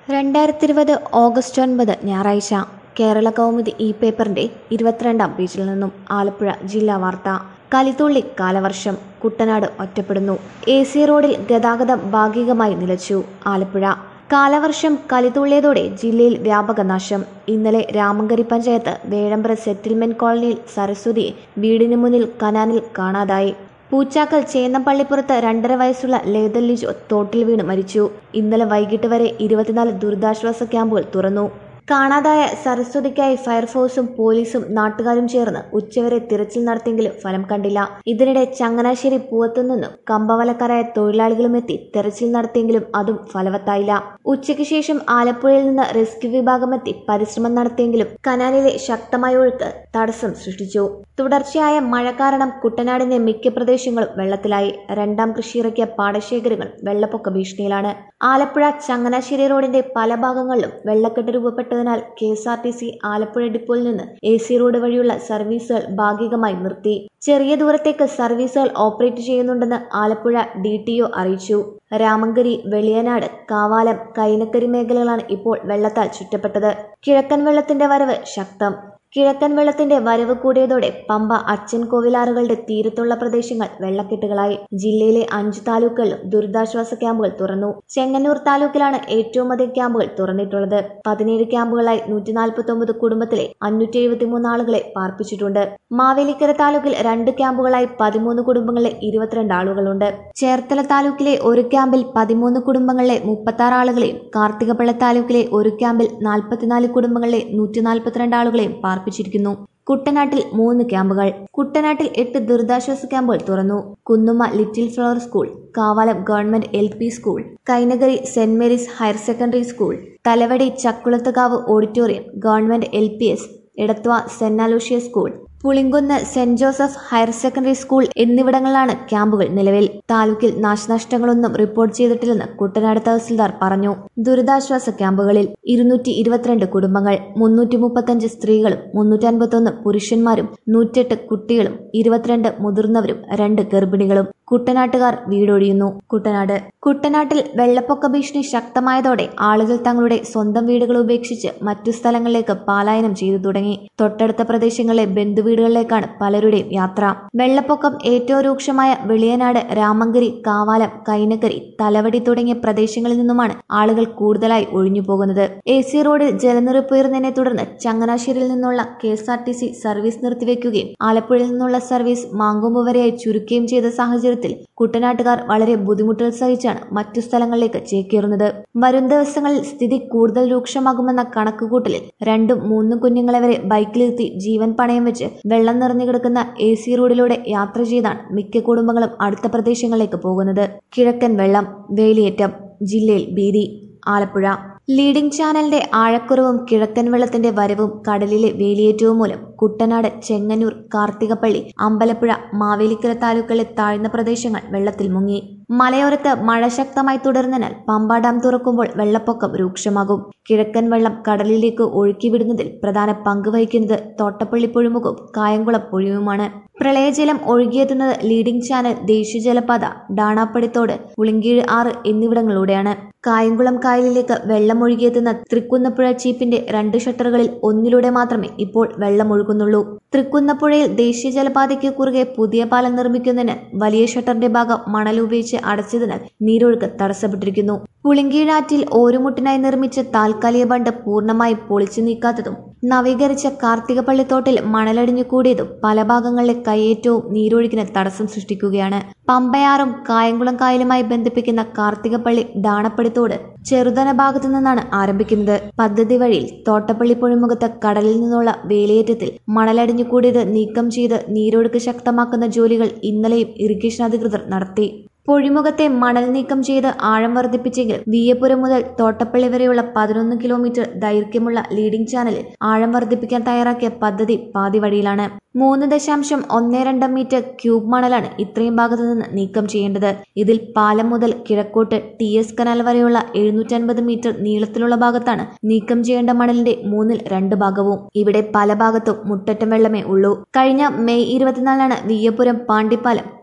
രണ്ടായിരത്തി ഇരുപത് ഓഗസ്റ്റ് ഒൻപത് ഞായറാഴ്ച കേരള കൗമുദി ഇ പേപ്പറിന്റെ ഇരുപത്തിരണ്ടാം പേജിൽ നിന്നും ആലപ്പുഴ ജില്ലാ വാർത്ത കലിത്തുള്ളി കാലവർഷം കുട്ടനാട് ഒറ്റപ്പെടുന്നു എ സി റോഡിൽ ഗതാഗതം ഭാഗികമായി നിലച്ചു ആലപ്പുഴ കാലവർഷം കലിതുള്ളിയതോടെ ജില്ലയിൽ വ്യാപക നാശം ഇന്നലെ രാമങ്കരി പഞ്ചായത്ത് വേഴമ്പ്ര സെറ്റിൽമെന്റ് കോളനിയിൽ സരസ്വതിയെ വീടിന് മുന്നിൽ കനാലിൽ കാണാതായി പൂച്ചാക്കൽ ചേന്നപ്പള്ളിപ്പുറത്ത് രണ്ടര വയസ്സുള്ള ലേതൽ ലിജോ തോട്ടിൽ വീണ് മരിച്ചു ഇന്നലെ വൈകിട്ട് വരെ ഇരുപത്തിനാല് ദുരിതാശ്വാസ ക്യാമ്പുകൾ തുറന്നു കാണാതായ സരസ്വതിക്കായി ഫയർഫോഴ്സും പോലീസും നാട്ടുകാരും ചേർന്ന് ഉച്ചവരെ തിരച്ചിൽ നടത്തിയെങ്കിലും ഫലം കണ്ടില്ല ഇതിനിടെ ചങ്ങനാശ്ശേരി പൂവത്തു നിന്നും കമ്പവലക്കാരായ തൊഴിലാളികളും എത്തി തെരച്ചിൽ നടത്തിയെങ്കിലും അതും ഫലവത്തായില്ല ഉച്ചയ്ക്ക് ശേഷം ആലപ്പുഴയിൽ നിന്ന് റെസ്ക്യൂ വിഭാഗം എത്തി പരിശ്രമം നടത്തിയെങ്കിലും കനാലിലെ ശക്തമായ ഒഴുക്ക് തടസ്സം സൃഷ്ടിച്ചു തുടർച്ചയായ മഴ കാരണം കുട്ടനാടിന്റെ മിക്ക പ്രദേശങ്ങളും വെള്ളത്തിലായി രണ്ടാം കൃഷിയിറക്കിയ പാടശേഖരങ്ങൾ വെള്ളപ്പൊക്ക ഭീഷണിയിലാണ് ആലപ്പുഴ ചങ്ങനാശ്ശേരി റോഡിന്റെ പല ഭാഗങ്ങളിലും വെള്ളക്കെട്ട് രൂപപ്പെട്ടതിനാൽ K S R T C Alappuzha ഡിപ്പോയിൽ നിന്ന് എ സി റോഡ് വഴിയുള്ള സർവീസുകൾ ഭാഗികമായി നിർത്തി ചെറിയ ദൂരത്തേക്ക് സർവീസുകൾ ഓപ്പറേറ്റ് ചെയ്യുന്നുണ്ടെന്ന് ആലപ്പുഴ ഡി ടി ഒ അറിയിച്ചു രാമങ്കരി വെളിയനാട് കാവാലം കൈനക്കരി മേഖലകളാണ് ഇപ്പോൾ വെള്ളത്താൽ ചുറ്റപ്പെട്ടത് കിഴക്കൻ വെള്ളത്തിന്റെ വരവ് ശക്തം കിഴക്കൻ വെള്ളത്തിന്റെ വരവ് കൂടിയതോടെ പമ്പ അച്ഛൻ കോവിലാറുകളുടെ തീരത്തുള്ള പ്രദേശങ്ങൾ വെള്ളക്കെട്ടുകളായി ജില്ലയിലെ അഞ്ച് താലൂക്കുകളിലും ദുരിതാശ്വാസ ക്യാമ്പുകൾ തുറന്നു ചെങ്ങന്നൂർ താലൂക്കിലാണ് ഏറ്റവും അധികം ക്യാമ്പുകൾ തുറന്നിട്ടുള്ളത് പതിനേഴ് ക്യാമ്പുകളായി നൂറ്റി നാൽപ്പത്തി ഒമ്പത് കുടുംബത്തിലെ അഞ്ഞൂറ്റി എഴുപത്തിമൂന്ന് ആളുകളെ പാർപ്പിച്ചിട്ടുണ്ട് മാവേലിക്കര താലൂക്കിൽ രണ്ട് ക്യാമ്പുകളായി പതിമൂന്ന് കുടുംബങ്ങളിലെ ഇരുപത്തിരണ്ട് ആളുകളുണ്ട് ചേർത്തല താലൂക്കിലെ ഒരു ക്യാമ്പിൽ പതിമൂന്ന് കുടുംബങ്ങളിലെ മുപ്പത്തി ആറ് ആളുകളെയും കാർത്തികപ്പള്ള താലൂക്കിലെ ഒരു ക്യാമ്പിൽ നാൽപ്പത്തിനാല് കുടുംബങ്ങളിലെ നൂറ്റി നാൽപ്പത്തിരണ്ട് ആളുകളെയും പാർപ്പിച്ചിരിക്കുന്നു കുട്ടനാട്ടിൽ മൂന്ന് ക്യാമ്പുകൾ കുട്ടനാട്ടിൽ എട്ട് ദുരിതാശ്വാസ ക്യാമ്പുകൾ തുറന്നു Kunnumma little flower school Kavalam government L P school Kainakary Saint Mary's higher secondary school Thalavady Chakkulathukavu auditorium government L P S Edathua Saint Aloysius school Pulinkunnu Saint Joseph higher secondary school എന്നിവിടങ്ങളിലാണ് ക്യാമ്പുകൾ നിലവിൽ താലൂക്കിൽ നാശനഷ്ടങ്ങളൊന്നും റിപ്പോർട്ട് ചെയ്തിട്ടില്ലെന്ന് കുട്ടനാട് തഹസിൽദാർ പറഞ്ഞു ദുരിതാശ്വാസ ക്യാമ്പുകളിൽ ഇരുന്നൂറ്റി ഇരുപത്തിരണ്ട് കുടുംബങ്ങൾ മുന്നൂറ്റി മുപ്പത്തഞ്ച് സ്ത്രീകളും മുന്നൂറ്റി അൻപത്തൊന്ന് പുരുഷന്മാരും നൂറ്റെട്ട് കുട്ടികളും ഇരുപത്തിരണ്ട് മുതിർന്നവരും രണ്ട് ഗർഭിണികളും കുട്ടനാട്ടുകാർ വീടൊഴിയുന്നു കുട്ടനാട് കുട്ടനാട്ടിൽ വെള്ളപ്പൊക്ക ഭീഷണി ശക്തമായതോടെ ആളുകൾ തങ്ങളുടെ സ്വന്തം വീടുകൾ ഉപേക്ഷിച്ച് മറ്റു സ്ഥലങ്ങളിലേക്ക് പലായനം ചെയ്തു തുടങ്ങി തൊട്ടടുത്ത പ്രദേശങ്ങളിലെ ബന്ധുവീടുകളിലേക്കാണ് പലരുടെയും യാത്ര വെള്ളപ്പൊക്കം ഏറ്റവും രൂക്ഷമായ വെളിയനാട് രാമങ്കരി കാവാലം കൈനക്കരി തലവടി തുടങ്ങിയ പ്രദേശങ്ങളിൽ നിന്നുമാണ് ആളുകൾ കൂടുതലായി ഒഴിഞ്ഞു പോകുന്നത് എ സി റോഡിൽ ജലനിരപ്പ് ഉയർന്നതിനെ തുടർന്ന് ചങ്ങനാശ്ശേരിയിൽ നിന്നുള്ള K S R T C service നിർത്തിവെക്കുകയും ആലപ്പുഴയിൽ നിന്നുള്ള സർവീസ് മാങ്കൊമ്പ് വരെയായി ചുരുക്കുകയും ചെയ്ത സാഹചര്യത്തിൽ കുട്ടനാട്ടുകാർ വളരെ ബുദ്ധിമുട്ടുകൾ സഹിച്ചാണ് മറ്റു സ്ഥലങ്ങളിലേക്ക് ചേക്കേറുന്നത് വരും ദിവസങ്ങളിൽ സ്ഥിതി കൂടുതൽ രൂക്ഷമാകുമെന്ന കണക്കുകൂട്ടലിൽ രണ്ടും മൂന്നും കുഞ്ഞുങ്ങളെ വരെ ബൈക്കിലെത്തി ജീവൻ പണയം വെച്ച് വെള്ളം നിറഞ്ഞു കിടക്കുന്ന എ സി റോഡിലൂടെ യാത്ര ചെയ്താണ് മിക്ക കുടുംബങ്ങളും അടുത്ത പ്രദേശങ്ങളിലേക്ക് പോകുന്നത് കിഴക്കൻ വെള്ളം വേലിയേറ്റം ജില്ലയിൽ ഭീതി ആലപ്പുഴ ലീഡിംഗ് ചാനലിന്റെ ആഴക്കുറവും കിഴക്കൻ വെള്ളത്തിന്റെ വരവും കടലിലെ വേലിയേറ്റവും മൂലം കുട്ടനാട് ചെങ്ങന്നൂർ കാർത്തികപ്പള്ളി അമ്പലപ്പുഴ മാവേലിക്കര താലൂക്കുകളിലെ താഴ്ന്ന പ്രദേശങ്ങൾ വെള്ളത്തിൽ മുങ്ങി മലയോരത്ത് മഴ ശക്തമായി തുടരുന്നതിനാൽ പമ്പ ഡാം തുറക്കുമ്പോൾ വെള്ളപ്പൊക്കം രൂക്ഷമാകും കിഴക്കൻ വെള്ളം കടലിലേക്ക് ഒഴുക്കിവിടുന്നതിൽ പ്രധാന പങ്ക് വഹിക്കുന്നത് തോട്ടപ്പള്ളി പൊഴിമുഖവും കായംകുളം പൊഴിവുമാണ് പ്രളയജലം ഒഴുകിയെത്തുന്നത് ലീഡിംഗ് ചാനൽ ദേശീയജലപാത ഡാണാപ്പടിത്തോട് പുളിങ്കീഴ് ആറ് എന്നിവിടങ്ങളിലൂടെയാണ് കായംകുളം കായലിലേക്ക് വെള്ളം ഒഴുകിയെത്തുന്ന തൃക്കുന്നപ്പുഴ ചീപ്പിന്റെ രണ്ട് ഷട്ടറുകളിൽ ഒന്നിലൂടെ മാത്രമേ ഇപ്പോൾ വെള്ളം ഒഴുകുന്നുള്ളൂ തൃക്കുന്നപ്പുഴയിൽ ദേശീയ ജലപാതയ്ക്ക് കുറുകെ പുതിയ പാലം നിർമ്മിക്കുന്നതിന് വലിയ ഷട്ടറിന്റെ ഭാഗം മണൽ ഉപയോഗിച്ച് അടച്ചതിനാൽ നീരൊഴുക്ക് തടസ്സപ്പെട്ടിരിക്കുന്നു പുളിങ്കീഴാറ്റിൽ ഓരുമുട്ടിനായി നിർമ്മിച്ച താൽക്കാലിക ബണ്ട് പൂർണ്ണമായും പൊളിച്ചു നീക്കാത്തതും നവീകരിച്ച കാർത്തികപ്പള്ളിത്തോട്ടിൽ മണലടിഞ്ഞു കൂടിയതും പല ഭാഗങ്ങളിലെ കയ്യേറ്റവും നീരൊഴുക്കിന് തടസ്സം സൃഷ്ടിക്കുകയാണ് പമ്പയാറും കായംകുളം കായലുമായി ബന്ധിപ്പിക്കുന്ന കാർത്തികപ്പള്ളി ഡാണപ്പടിത്തോട് ചെറുതന ഭാഗത്തു നിന്നാണ് ആരംഭിക്കുന്നത് പദ്ധതി വഴിയിൽ തോട്ടപ്പള്ളി പൊഴിമുഖത്ത് കടലിൽ നിന്നുള്ള വേലിയേറ്റത്തിൽ മണലടിഞ്ഞു കൂടിയത് നീക്കം ചെയ്ത് നീരൊഴുക്ക് ശക്തമാക്കുന്ന ജോലികൾ ഇന്നലെയും ഇറിഗേഷൻ അധികൃതർ നടത്തി പൊഴിമുഖത്തെ മണൽ നീക്കം ചെയ്ത് ആഴം വർദ്ധിപ്പിച്ചെങ്കിൽ വിയപുരം മുതൽ തോട്ടപ്പള്ളി വരെയുള്ള പതിനൊന്ന് കിലോമീറ്റർ ദൈർഘ്യമുള്ള ലീഡിംഗ് ചാനലിൽ ആഴം വർദ്ധിപ്പിക്കാൻ തയ്യാറാക്കിയ പദ്ധതി പാതി വഴിയിലാണ് മൂന്ന് ദശാംശം ഒന്ന് രണ്ട് മീറ്റർ ക്യൂബ് മണലാണ് ഇത്രയും ഭാഗത്തു നിന്ന് നീക്കം ചെയ്യേണ്ടത് ഇതിൽ പാലം മുതൽ കിഴക്കോട്ട് ടി എസ് കനാൽ വരെയുള്ള എഴുന്നൂറ്റൻപത് മീറ്റർ നീളത്തിലുള്ള ഭാഗത്താണ് നീക്കം ചെയ്യേണ്ട മണലിന്റെ മൂന്നിൽ രണ്ട് ഭാഗവും ഇവിടെ പല ഭാഗത്തും മുട്ടറ്റം വെള്ളമേ ഉള്ളൂ കഴിഞ്ഞ മെയ് ഇരുപത്തിനാലിനാണ് വിയ്യപുരം പാണ്ടിപ്പാലം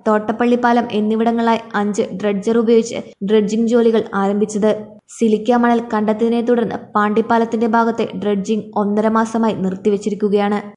തോട്ടപ്പള്ളി പാലം എന്നിവിടങ്ങളിലായി അഞ്ച് ഡ്രഡ്ജർ ഉപയോഗിച്ച് ഡ്രഡ്ജിംഗ് ജോലികൾ ആരംഭിച്ചത് സിലിക്ക മണൽ കണ്ടെത്തിയതിനെ തുടർന്ന് പാണ്ടിപ്പാലത്തിന്റെ ഭാഗത്തെ ഡ്രഡ്ജിംഗ് ഒന്നര മാസമായി നിർത്തിവച്ചിരിക്കുകയാണ്